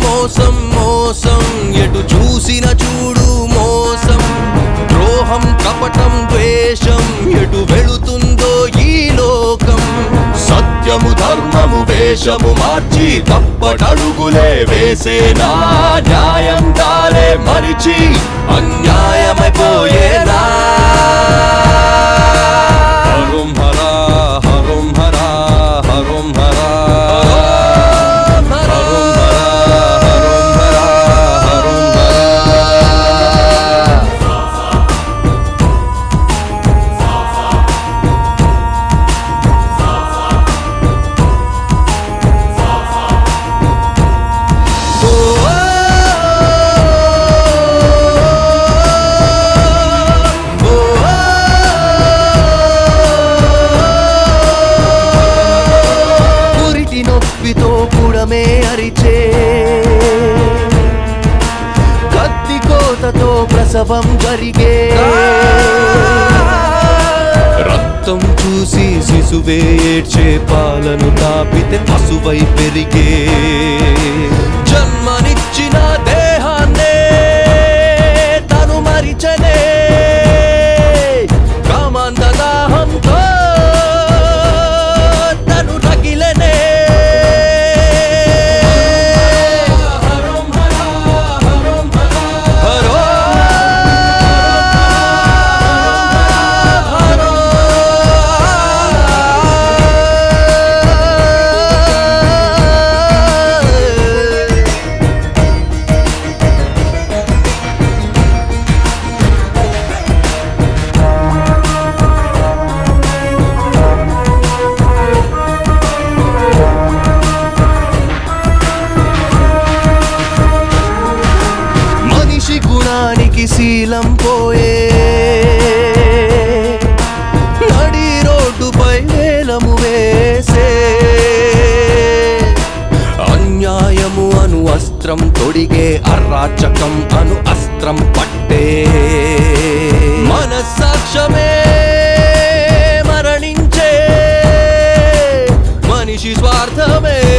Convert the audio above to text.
మోసం మోసం ఎటు చూసిన చూడు మోసం ద్రోహం కపటం ద్వేషం ఎటు వెళుతుందో ఈ లోకం సత్యము ధర్మము వేషము మార్చి తప్పటడుగులే వేసేనా న్యాయం తాలే మరిచి అన్యాయమైపోయేనా హరం హరా హరం హరా హరం హరా హరం హరా హరం హరా హరం హరా పురిటి నొప్పితో పుడమే అరిచే కత్తి కోతతో ప్రసవం జరిగే రక్తం చూసి శిశువే ఏడ్చే పాలను తాపితే పశువై పెరిగే జన్మనిచ్చిన దేహాన్నే తను మరిచనే కామాంధ దాహంతో తను రగిలనే హరం హరా హరం హరా మనిషి గుణానికి శీలం పోయే నడి రోడ్డుపై వేలము వేసే అన్యాయము అను అస్త్రం తొడిగే అరాచకం అను అస్త్రం పట్టే మనస్సాక్షమే మరణించే మనిషి స్వార్థమే